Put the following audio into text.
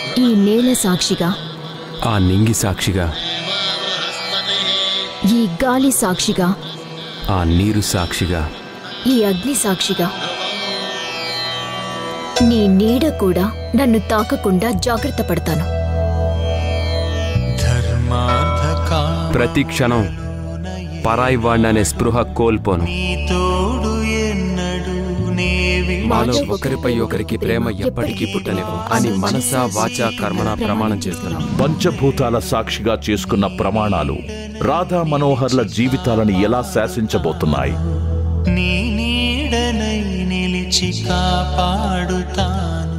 ఈ నేల సాక్షిగా ఆ నింగి సాక్షిగా ఈ గాలి సాక్షిగా ఆ నీరు సాక్షిగా ఈ అగ్ని సాక్షిగా నీ నీడ కూడా నన్ను తాకకుండా జాగ్రత్త పడతాను ప్రతి క్షణం పరాయి వాణ్ణి అనే స్పృహ కోల్పోను తోడు ఎన్నడు నేవి మాలో ఒకరిపై ఒకరికి ప్రేమ ఎప్పటికీ పుట్టనివ్వం అని మనసా వాచా కర్మణ ప్రమాణం చేస్తున్నాం పంచభూతాల సాక్షిగా చేసుకున్న ప్రమాణాలు రాధా మనోహర్ల జీవితాలను ఎలా శాసించబోతున్నాయి నీ నీడనై నిలిచి కాపాడుతాను